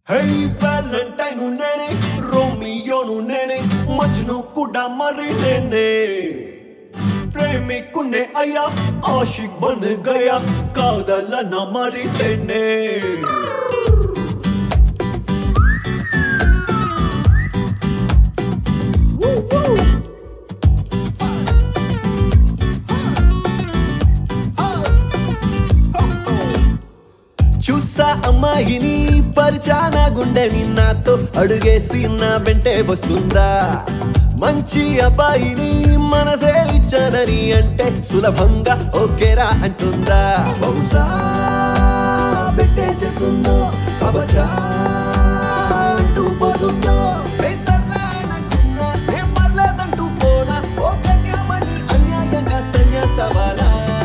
high Valentine నేనే రోమియోను నేనే మజ్ను కూడా మరి నేనే ప్రేమికునే అయ్యా ఆషిక్ బన్ గయా కాదలన మరి నేనే చూసా అమ్మాయిని పరిచానా గుండెని నాతో అడుగేసి నా వెంటే వస్తుందా మంచి అబ్బాయిని మనసే ఇచ్చానని అంటే సులభంగా ఓకేరా అంటుందా బహుశా పెట్టే చేస్తుందో కబచా అంటూ పోతుందో పేసర్లా అనుకున్నా, నేను పర్లేదంటూ పోనా ఓ కన్యామణి అన్యాయంగా సన్యాసవాలా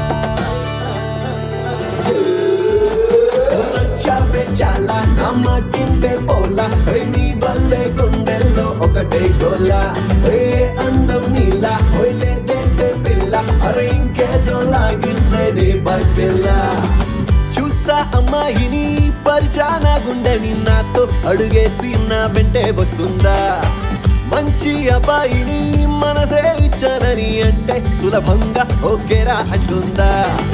నచ్చావే చాలా నమ్మకిందే పోలా ఏ నీ వల్లే గుండెల్లో ఒకటే గోలా ఏ అందం నీలా లేదంటే పిల్ల అరే ఇంకేదో లాగిందే నీ పిల్ల చూసా అమ్మాయిని పరిచానా గుండెని నాతో అడుగేసి నా వెంటే వస్తుందా మంచి అబ్బాయిని మనసే ఇచ్చానని అంటే సులభంగా ఓకేరా అంటుందా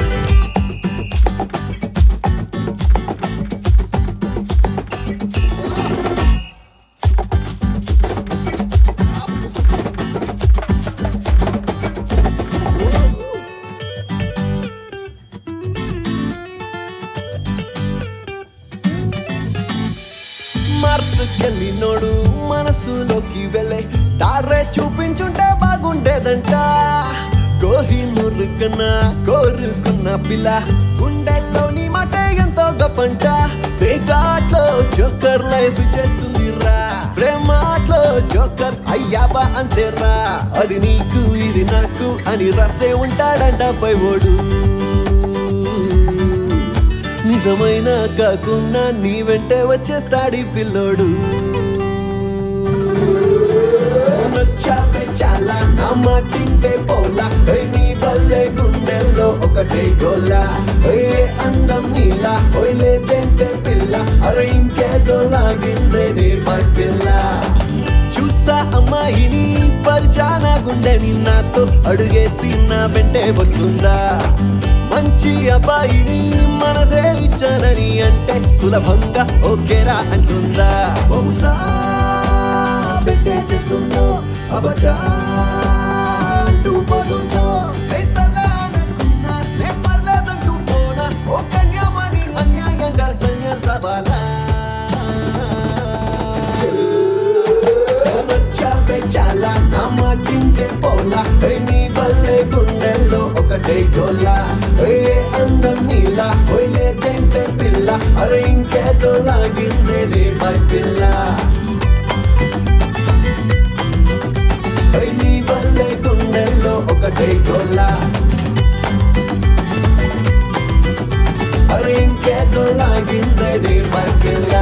మార్సుకెళ్ళినోడు మనసులోకి వెళ్ళే దారే చూపించుంటే బాగుండేదంట కోహినూరు కన్నా కోరుకున్న పిల్ల గుండెల్లోని మాట ఎంతో గొప్పంట పేకాట్లో జోకర్ లైఫ్ చేస్తుంది రా ప్రేమాట్లో జోకర్ అయ్యాబా అంతేరా అది నీకు ఇది నాకు అని రసే ఉంటాడంట పై ఓడు నిజమైన కాకుండా నీ వెంటే వచ్చేస్తాడి పిల్లోడు నచ్చావే చాలా నా మాటింటే పోలా ఏ నీ వల్లే గుండెల్లో ఒకటే గోలా ఏ అందం నీలా ఓయ్ లేదంటే పిల్ల అరే ఇంకేదో లాగిందే నీ మై పిల్ల చూసా అమ్మాయిని పరిచానా గుండెని నాతో అడుగేసి నా వెంటే వస్తుందా మంచి అబ్బాయిని మనసే ఇచ్చానని అంటే సులభంగా ఓకేరా అంటుందా బహుశా పెట్టే చేస్తుందో అబచా అంటూ పోతుందో పేసర్లా అనుకున్నా, నే పర్లేదంటూ పోనా, ఓ కన్యామణి అన్యాయంగా సన్యాసవాలా నచ్చావే చాలా నా మాటింటే పోలా ఏ నీ వల్లే గుండెల్లో ఒకటే గోలా ఏ అందం నీలా ఓయ్ లేదంటే పిల్ల అరే ఇంకేదో లాగిందే నీ మై పిల్ల ఏ నీ వల్లే గుండెల్లో ఒకటే గోలా అరే ఇంకేదో లాగిందే నీ మై పిల్ల